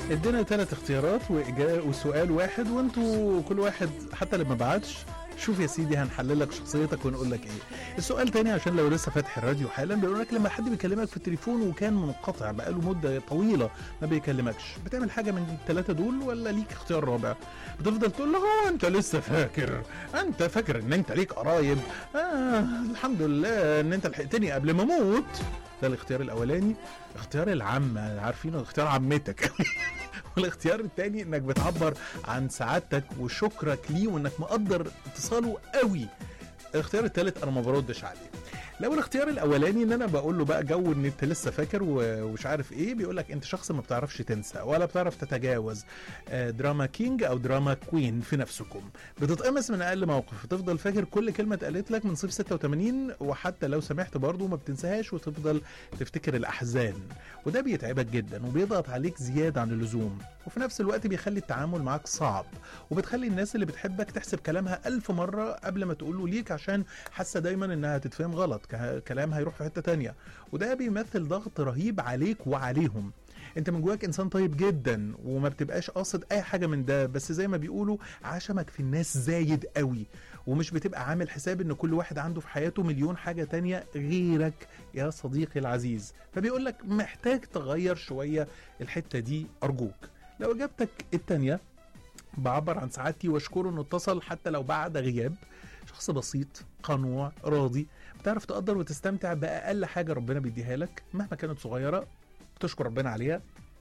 ادينا ثلاث اختيارات وإجا- وسؤال واحد وانتوا كل واحد حتى لما بعتش شوف يا سيدي هنحلل لك شخصيتك ونقول لك ايه السؤال تاني عشان لو لسه فاتح الراديو حالا بيقول لك لما حد بيكلمك في التليفون وكان منقطع بقاله مده طويله ما بيكلمكش بتعمل حاجه من الثلاثه دول ولا ليك اختيار رابع بتفضل تقول له هو انت لسه فاكر انت فاكر ان انت ليك قرايب آه الحمد لله ان انت لحقتني قبل ما اموت ده الاختيار الاولاني اختيار العمه عارفينه اختيار عمتك والاختيار التاني انك بتعبر عن سعادتك وشكرك ليه وانك مقدر اتصاله قوي الاختيار التالت انا ما بردش عليه لو الاختيار الاولاني ان انا بقول له بقى جو ان انت لسه فاكر و- ومش عارف ايه بيقول لك انت شخص ما بتعرفش تنسى ولا بتعرف تتجاوز آه، دراما كينج او دراما كوين في نفسكم بتتقمص من اقل موقف وتفضل فاكر كل كلمه اتقالت لك من صيف 86 وحتى لو سمحت برضه ما بتنساهاش وتفضل تفتكر الاحزان وده بيتعبك جدا وبيضغط عليك زياده عن اللزوم وفي نفس الوقت بيخلي التعامل معاك صعب وبتخلي الناس اللي بتحبك تحسب كلامها ألف مرة قبل ما تقوله ليك عشان حاسة دايما إنها هتتفهم غلط ك- كلام هيروح في حتة تانية وده بيمثل ضغط رهيب عليك وعليهم انت من جواك انسان طيب جدا وما بتبقاش قاصد اي حاجه من ده بس زي ما بيقولوا عشمك في الناس زايد قوي ومش بتبقى عامل حساب ان كل واحد عنده في حياته مليون حاجه تانية غيرك يا صديقي العزيز فبيقول لك محتاج تغير شويه الحته دي ارجوك لو اجابتك التانية بعبر عن سعادتي واشكره انه اتصل حتى لو بعد غياب شخص بسيط قنوع راضي بتعرف تقدر وتستمتع باقل حاجه ربنا بيديها لك مهما كانت صغيره بتشكر ربنا عليها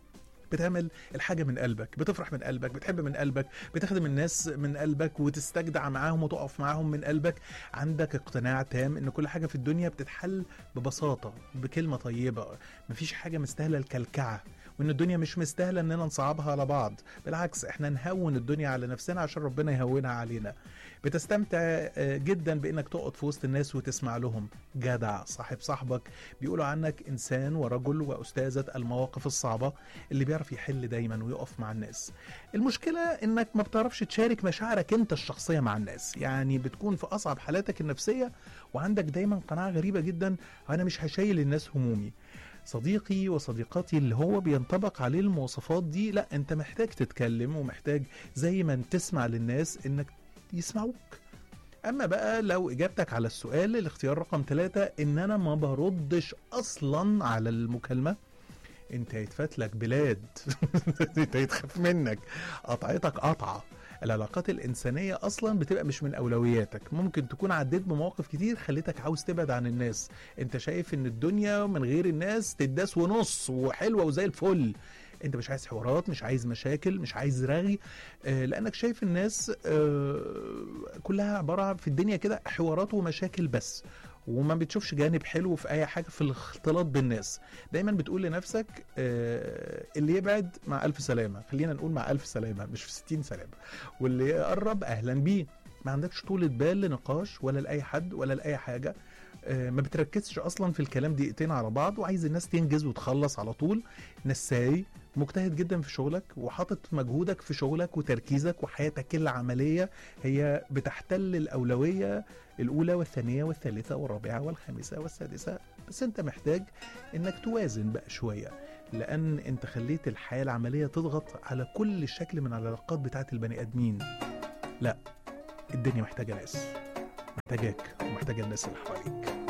بتعمل الحاجة من قلبك بتفرح من قلبك بتحب من قلبك بتخدم الناس من قلبك وتستجدع معاهم وتقف معاهم من قلبك عندك اقتناع تام ان كل حاجة في الدنيا بتتحل ببساطة بكلمة طيبة مفيش حاجة مستاهلة الكلكعة وان الدنيا مش مستاهلة اننا نصعبها على بعض بالعكس احنا نهون الدنيا على نفسنا عشان ربنا يهونها علينا بتستمتع آه، جدا بانك تقعد في وسط الناس وتسمع لهم جدع صاحب صاحبك بيقولوا عنك انسان ورجل واستاذة المواقف الصعبة اللي بيعرف يحل دايما ويقف مع الناس المشكلة انك ما بتعرفش تشارك مشاعرك انت الشخصية مع الناس يعني بتكون في اصعب حالاتك النفسية وعندك دايما قناعة غريبة جدا انا مش هشيل الناس همومي صديقي وصديقاتي اللي هو بينطبق عليه المواصفات دي لا انت محتاج تتكلم ومحتاج زي ما تسمع للناس انك يسمعوك اما بقى لو اجابتك على السؤال الاختيار رقم ثلاثة ان انا ما بردش اصلا على المكالمة انت هيتفات لك بلاد انت هيتخاف منك قطعتك قطعة العلاقات الإنسانية أصلا بتبقى مش من أولوياتك ممكن تكون عديت بمواقف كتير خلتك عاوز تبعد عن الناس انت شايف ان الدنيا من غير الناس تداس ونص وحلوة وزي الفل انت مش عايز حوارات مش عايز مشاكل مش عايز رغي آه، لانك شايف الناس آه، كلها عباره عن في الدنيا كده حوارات ومشاكل بس وما بتشوفش جانب حلو في اي حاجه في الاختلاط بالناس دايما بتقول لنفسك آه، اللي يبعد مع الف سلامه خلينا نقول مع الف سلامه مش في 60 سلامه واللي يقرب اهلا بيه ما عندكش طولة بال لنقاش ولا لاي حد ولا لاي حاجه آه، ما بتركزش اصلا في الكلام دقيقتين على بعض وعايز الناس تنجز وتخلص على طول نساي مجتهد جدا في شغلك وحاطط مجهودك في شغلك وتركيزك وحياتك العمليه هي بتحتل الاولويه الاولى والثانيه والثالثه والرابعه والخامسه والسادسه بس انت محتاج انك توازن بقى شويه لان انت خليت الحياه العمليه تضغط على كل شكل من العلاقات بتاعت البني ادمين لا الدنيا محتاجه ناس محتاجاك ومحتاجه الناس اللي حواليك